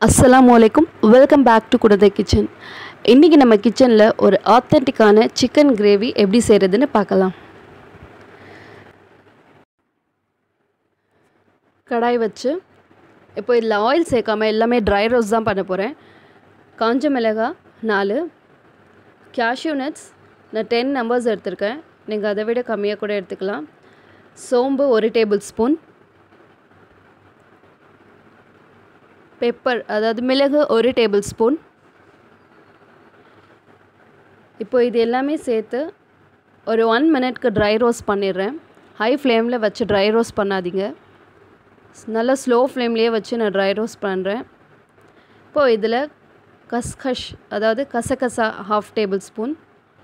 அஸ்ஸலாமு அலைக்கும் welcome back to குடதை கிச்சன் இன்றைக்கி நம்ம கிச்சனில் ஒரு ஆத்தென்டிக்கான சிக்கன் கிரேவி எப்படி செய்கிறதுன்னு பார்க்கலாம் கடாய் வச்சு இப்போ இதில் ஆயில் சேர்க்காம எல்லாமே ட்ரை ரோஸ் தான் பண்ண போகிறேன் காஞ்ச மிளகாய் நாலு கேஷ்யூ நட்ஸ் நான் டென் நம்பர்ஸ் எடுத்திருக்கேன் நீங்கள் அதை விட கம்மியாக கூட எடுத்துக்கலாம் சோம்பு ஒரு டேபிள் ஸ்பூன் பெப்பர் அதாவது மிளகு ஒரு டேபிள் ஸ்பூன் இப்போ இது எல்லாமே சேர்த்து ஒரு ஒன் மினிட்க்கு ட்ரை ரோஸ்ட் பண்ணிடுறேன் ஹை ஃப்ளேமில் வச்சு ட்ரை ரோஸ்ட் பண்ணாதீங்க நல்லா ஸ்லோ ஃப்ளேம்லேயே வச்சு நான் ட்ரை ரோஸ்ட் பண்ணுறேன் இப்போது இதில் கஸ்கஷ் அதாவது கசகசா ஹாஃப் டேபிள் ஸ்பூன்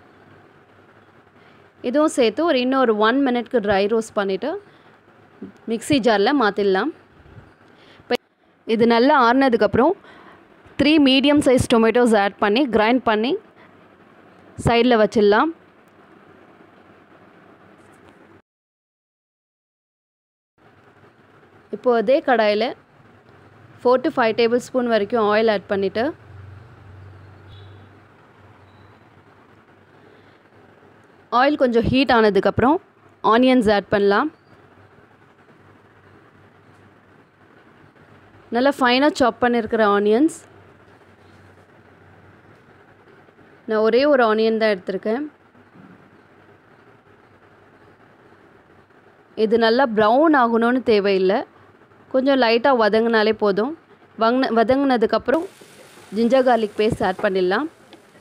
இதுவும் சேர்த்து ஒரு இன்னும் ஒரு ஒன் மினிட்க்கு ட்ரை ரோஸ்ட் பண்ணிவிட்டு மிக்ஸி ஜாரில் மாற்றிடலாம் இது நல்லா ஆறுனதுக்கப்புறம் three medium size tomatoes add பண்ணி கிரைண்ட் பண்ணி சைடில் வச்சிடலாம் இப்போது அதே கடாயில் four to five tablespoon வரைக்கும் ஆயில் ஆட் பண்ணிவிட்டு ஆயில் கொஞ்சம் ஹீட் ஆனதுக்கப்புறம் ஆனியன்ஸ் ஆட் பண்ணலாம் நல்லா ஃபைனாக சாப் பண்ணியிருக்கிற ஆனியன்ஸ் நான் ஒரே ஒரு ஆனியன் தான் எடுத்திருக்கேன் இது நல்லா ப்ரௌன் ஆகணும்னு தேவையில்லை கொஞ்சம் லைட்டாக வதங்கினாலே போதும் வங்கின வதங்கினதுக்கப்புறம் ஜிஞ்சர் கார்லிக் பேஸ்ட் ஆட் பண்ணிடலாம்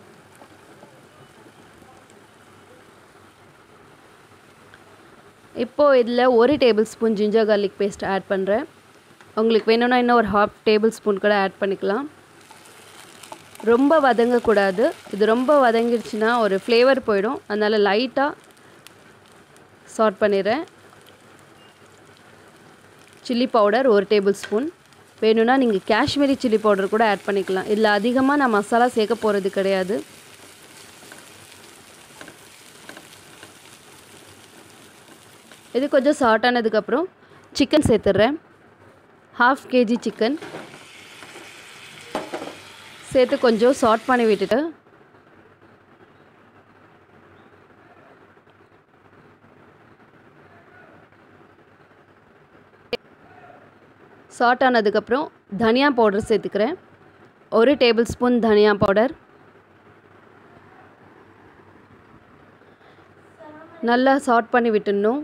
இப்போது இதில் ஒரு tablespoon ginger garlic paste add பண்ணுறேன் உங்களுக்கு வேணும்னா இன்னும் ஒரு ஹாஃப் டேபிள் ஸ்பூன் கூட ஆட் பண்ணிக்கலாம் ரொம்ப வதங்கக்கூடாது இது ரொம்ப வதங்கிடுச்சுன்னா ஒரு ஃப்ளேவர் போயிடும் அதனால் லைட்டாக சாட் பண்ணிடுறேன் சில்லி பவுடர் ஒரு டேபிள் ஸ்பூன் வேணும்னா நீங்கள் காஷ்மீரி சில்லி பவுடர் கூட ஆட் பண்ணிக்கலாம் இதில் அதிகமாக நான் மசாலா சேர்க்க போகிறது கிடையாது இது கொஞ்சம் சாட் ஆனதுக்கப்புறம் சிக்கன் சேர்த்துட்றேன் ஹாஃப் கேஜி சிக்கன் சேர்த்து கொஞ்சம் சாட் பண்ணி விட்டுட்டு சாட் ஆனதுக்கப்புறம் தனியா பவுடர் சேர்த்துக்கிறேன் ஒரு டேபிள் ஸ்பூன் தனியா பவுடர் நல்லா சாட் பண்ணி விட்டுடணும்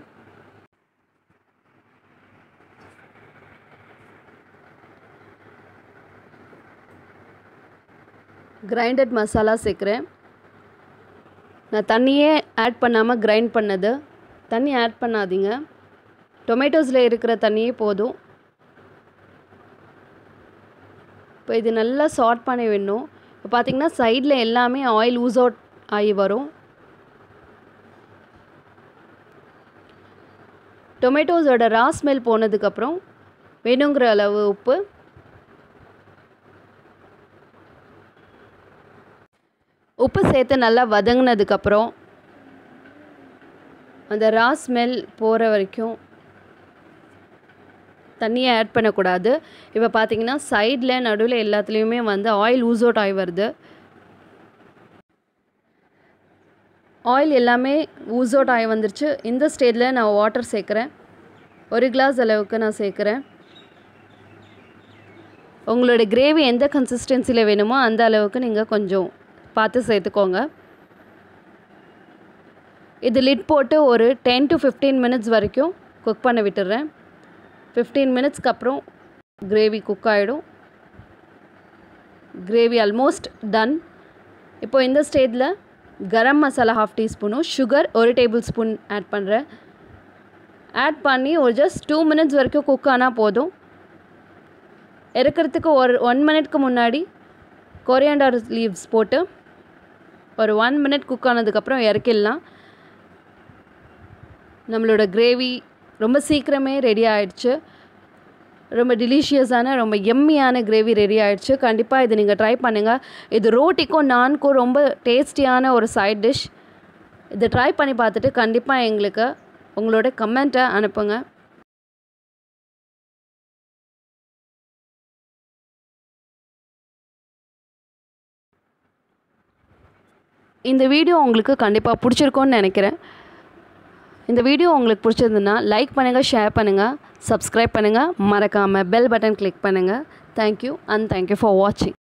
கிரைண்டட் மசாலா சேர்க்குறேன் நான் தண்ணியே ஆட் பண்ணாமல் கிரைண்ட் பண்ணது தண்ணி ஆட் பண்ணாதீங்க டொமேட்டோஸில் இருக்கிற தண்ணியே போதும் இப்போ இது நல்லா சார்ட் பண்ணி விடணும் இப்போ பார்த்திங்கன்னா சைடில் எல்லாமே ஆயில் ஊஸ் அவுட் ஆகி வரும் டொமேட்டோஸோட ரா ஸ்மெல் போனதுக்கப்புறம் வேணுங்கிற அளவு உப்பு உப்பு சேர்த்து நல்லா வதங்கினதுக்கப்புறம் அந்த ரா ஸ்மெல் போகிற வரைக்கும் தண்ணியை ஆட் பண்ணக்கூடாது இப்போ பார்த்தீங்கன்னா சைடில் நடுவில் எல்லாத்துலேயுமே வந்து ஆயில் ஊஸ் அவுட் ஆகி வருது ஆயில் எல்லாமே ஊஸ் அவுட் ஆகி வந்துருச்சு இந்த ஸ்டேஜில் நான் வாட்டர் சேர்க்குறேன் ஒரு கிளாஸ் அளவுக்கு நான் சேர்க்குறேன் உங்களோட கிரேவி எந்த கன்சிஸ்டன்சியில் வேணுமோ அந்த அளவுக்கு நீங்கள் கொஞ்சம் பார்த்து சேர்த்துக்கோங்க இது லிட் போட்டு ஒரு டென் டு ஃபிஃப்டீன் மினிட்ஸ் வரைக்கும் குக் பண்ண விட்டுடுறேன் ஃபிஃப்டீன் மினிட்ஸ்க்கு அப்புறம் கிரேவி குக் ஆகிடும் கிரேவி ஆல்மோஸ்ட் டன் இப்போது இந்த ஸ்டேஜில் கரம் மசாலா ஹாஃப் டீஸ்பூனும் சுகர் ஒரு டேபிள் ஸ்பூன் ஆட் பண்ணுறேன் ஆட் பண்ணி ஒரு ஜஸ்ட் டூ மினிட்ஸ் வரைக்கும் குக் ஆனால் போதும் இறக்கிறதுக்கு ஒரு ஒன் மினிட்க்கு முன்னாடி கொரியாண்டர் லீவ்ஸ் போட்டு ஒரு ஒன் மினிட் குக் ஆனதுக்கப்புறம் இறக்கிடலாம் நம்மளோட கிரேவி ரொம்ப சீக்கிரமே ரெடி ஆகிடுச்சு ரொம்ப டெலிஷியஸான ரொம்ப எம்மியான கிரேவி ரெடி ஆகிடுச்சு கண்டிப்பாக இது நீங்கள் ட்ரை பண்ணுங்கள் இது ரோட்டிக்கும் நான்க்கும் ரொம்ப டேஸ்டியான ஒரு சைட் டிஷ் இதை ட்ரை பண்ணி பார்த்துட்டு கண்டிப்பாக எங்களுக்கு உங்களோட கமெண்ட்டை அனுப்புங்க இந்த வீடியோ உங்களுக்கு கண்டிப்பாக பிடிச்சிருக்கோன்னு நினைக்கிறேன் இந்த வீடியோ உங்களுக்கு பிடிச்சிருந்துன்னா லைக் பண்ணுங்கள் ஷேர் பண்ணுங்கள் சப்ஸ்கிரைப் பண்ணுங்கள் மறக்காமல் பெல் பட்டன் கிளிக் பண்ணுங்கள் தேங்க்யூ அண்ட் தேங்க்யூ ஃபார் வாட்சிங்